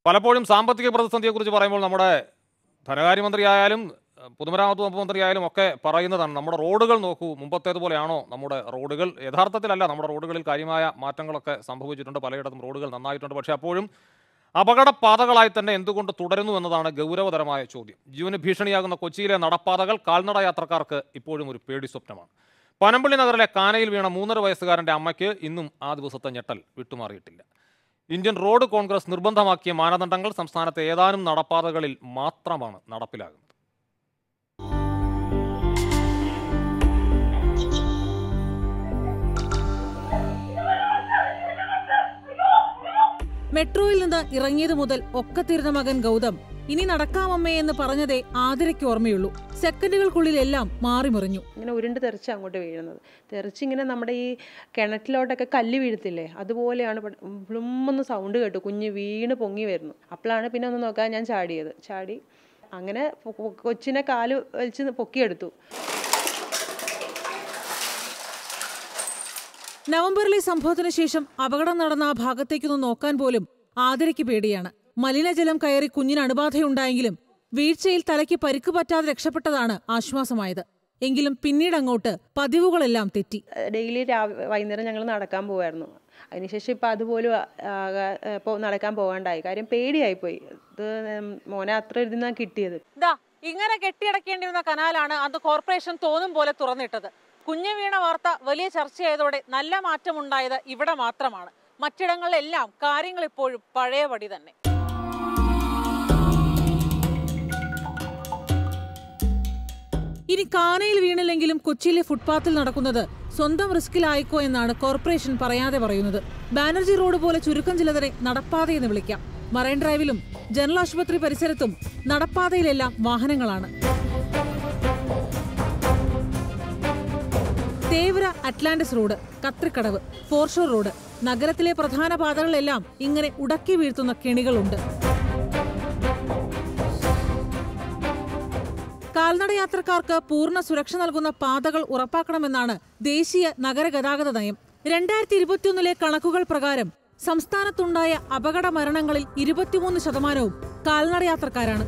പലപ്പോഴും സാമ്പത്തിക പ്രതിസന്ധിയെക്കുറിച്ച് പറയുമ്പോൾ നമ്മുടെ ധനകാര്യമന്ത്രിയായാലും ഏഹ്, പൊതുമരാമത്ത് വകുപ്പ് മന്ത്രിയായാലും ഒക്കെ പറയുന്നതാണ് നമ്മുടെ റോഡുകൾ നോക്കൂ മുമ്പത്തേതുപോലെയാണോ നമ്മുടെ റോഡുകൾ യഥാർത്ഥത്തിലല്ല നമ്മുടെ റോഡുകളിൽ കാര്യമായ മാറ്റങ്ങളൊക്കെ സംഭവിച്ചിട്ടുണ്ട് പലയിടത്തും റോഡുകൾ നന്നായിട്ടുണ്ട് പക്ഷേ അപ്പോഴും അപകടപാതകളായി തന്നെ എന്തുകൊണ്ട് തുടരുന്നു എന്നതാണ് ഗൗരവതരമായ ചോദ്യം ജീവന് ഭീഷണിയാകുന്ന കൊച്ചിയിലെ നടപ്പാതകൾ കാൽനട യാത്രക്കാർക്ക് ഇപ്പോഴും ഒരു പേടി സ്വപ്നമാണ് പനമ്പള്ളി നഗറിലെ കാനയിൽ വീണ മൂന്നര വയസ്സുകാരന്റെ അമ്മയ്ക്ക് ഇന്നും ആ ദിവസത്തെ ഞെട്ടൽ വിട്ടുമാറിയിട്ടില്ല ഇന്ത്യൻ റോഡ് കോൺഗ്രസ് നിർബന്ധമാക്കിയ മാനദണ്ഡങ്ങൾ സംസ്ഥാനത്തെ ഏതാനും നടപ്പാതകളിൽ മാത്രമാണ് നടപ്പിലാകുന്നത് മെട്രോയിൽ നിന്ന് ഇറങ്ങിയത് മുതൽ ഒക്കത്തിരുന്ന മകൻ ഗൗതം ഇനി നടക്കാമമ്മേ എന്ന് പറഞ്ഞതേ ആതിരയ്ക്ക് ഓർമ്മയുള്ളൂ സെക്കൻഡുകൾക്കുള്ളിലെല്ലാം മാറിമറിഞ്ഞു ഇങ്ങനെ ഉരുണ്ട് തെറിച്ച് അങ്ങോട്ട് വീഴുന്നത് തെറിച്ചിങ്ങനെ നമ്മുടെ ഈ കിണറ്റിലോട്ടൊക്കെ കല്ല് വീഴത്തില്ലേ അതുപോലെയാണ് ബ്ലുമെന്ന് സൗണ്ട് കേട്ടു കുഞ്ഞ് വീണ് പൊങ്ങി വരുന്നു അപ്പോഴാണ് പിന്നെ ഒന്ന് നോക്കാൻ ഞാൻ ചാടിയത് ചാടി അങ്ങനെ പൊ- പൊ- കൊച്ചിനെ കാല് വലിച്ച് പൊക്കിയെടുത്തു നവംബറിലെ സംഭവത്തിന് ശേഷം അപകടം നടന്ന ആ ഭാഗത്തേക്കൊന്ന് നോക്കാൻ പോലും ആതിരയ്ക്ക് പേടിയാണ് മലിനജലം കയറി കുഞ്ഞിന് അണുബാധയുണ്ടായെങ്കിലും വീഴ്ചയിൽ തലയ്ക്ക് പരിക്ക് പറ്റാതെ രക്ഷപ്പെട്ടതാണ് ആശ്വാസമായത് എങ്കിലും പിന്നീട് അങ്ങോട്ട് പതിവുകളെല്ലാം തെറ്റി ഡെയിലി രാവിലെ വൈകുന്നേരം ഞങ്ങൾ നടക്കാൻ പോകുമായിരുന്നു അതിനുശേഷം ഇപ്പം അതുപോലും ഇപ്പോൾ നടക്കാൻ പോകാണ്ടായി കാര്യം പേടിയായിപ്പോയി ഇത് മോനെ അത്ര ഇതിന്നാണ് കിട്ടിയത് ദാ ഇങ്ങനെ കെട്ടിയടക്കേണ്ടി വന്ന കനാലാണ് അന്ന് കോർപ്പറേഷൻ തോന്നും പോലെ തുറന്നിട്ടത് കുഞ്ഞു വീണ വാർത്ത വലിയ ചർച്ചയായതോടെ നല്ല മാറ്റമുണ്ടായത് ഇവിടെ മാത്രമാണ് മറ്റിടങ്ങളിലെല്ലാം കാര്യങ്ങൾ ഇപ്പോഴും പഴയപടി തന്നെ ഇനി കാനയിൽ വീണില്ലെങ്കിലും കൊച്ചിയിലെ ഫുട്പാത്തിൽ നടക്കുന്നത് സ്വന്തം റിസ്കിലായിക്കോ എന്നാണ് കോർപ്പറേഷൻ പറയാതെ പറയുന്നത് ബാനർജി റോഡ് പോലെ ചുരുക്കം ചിലതരെ നടപ്പാതയെന്ന് വിളിക്കാം മറൈൻ ഡ്രൈവിലും ജനറൽ ആശുപത്രി പരിസരത്തും നടപ്പാതയിലെല്ലാം വാഹനങ്ങളാണ് Thevara Atlantis Road Kathrikadavu Foreshore Road നഗരത്തിലെ പ്രധാന പാതകളിലെല്ലാം ഇങ്ങനെ ഉടക്കി വീഴ്ത്തുന്ന കെണികളുണ്ട് കാൽനട യാത്രക്കാർക്ക് പൂർണ്ണ സുരക്ഷ നൽകുന്ന പാതകൾ ഉറപ്പാക്കണമെന്നാണ് ദേശീയ നഗരഗതാഗത നയം രണ്ടായിരത്തി ഇരുപത്തിയൊന്നിലെ കണക്കുകൾ പ്രകാരം സംസ്ഥാനത്തുണ്ടായ അപകട മരണങ്ങളിൽ ഇരുപത്തിമൂന്ന് ശതമാനവും കാൽനട യാത്രക്കാരാണ്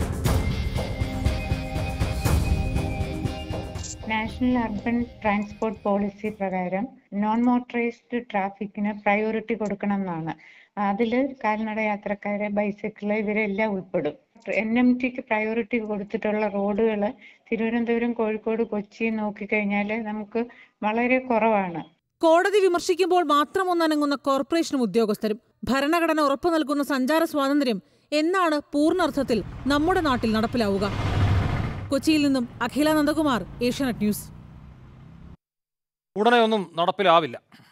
നാഷണൽ അർബൻ ട്രാൻസ്പോർട്ട് പോളിസി പ്രകാരം നോൺ മോട്ടറൈസ്ഡ് ട്രാഫിക്കിന് പ്രയോറിറ്റി കൊടുക്കണം എന്നാണ് അതിൽ കാൽനട യാത്രക്കാരെ ബൈസൈക്കിള് ഇവരെല്ലാം ഉൾപ്പെടും എൻ എം ടിക്ക് പ്രയോറിറ്റി കൊടുത്തിട്ടുള്ള റോഡുകൾ തിരുവനന്തപുരം കോഴിക്കോട് കൊച്ചി നോക്കിക്കഴിഞ്ഞാൽ നമുക്ക് വളരെ കുറവാണ് കോടതി വിമർശിക്കുമ്പോൾ മാത്രം ഒന്നനങ്ങുന്ന കോർപ്പറേഷനും ഉദ്യോഗസ്ഥരും ഭരണഘടന ഉറപ്പു നൽകുന്ന സഞ്ചാര സ്വാതന്ത്ര്യം എന്നാണ് പൂർണ്ണാർത്ഥത്തിൽ നമ്മുടെ നാട്ടിൽ നടപ്പിലാവുക കൊച്ചിയിൽ നിന്നും അഖില നന്ദകുമാർ ഏഷ്യാനെറ്റ് ന്യൂസ് ഉടനെ ഒന്നും നടപ്പിലാവില്ല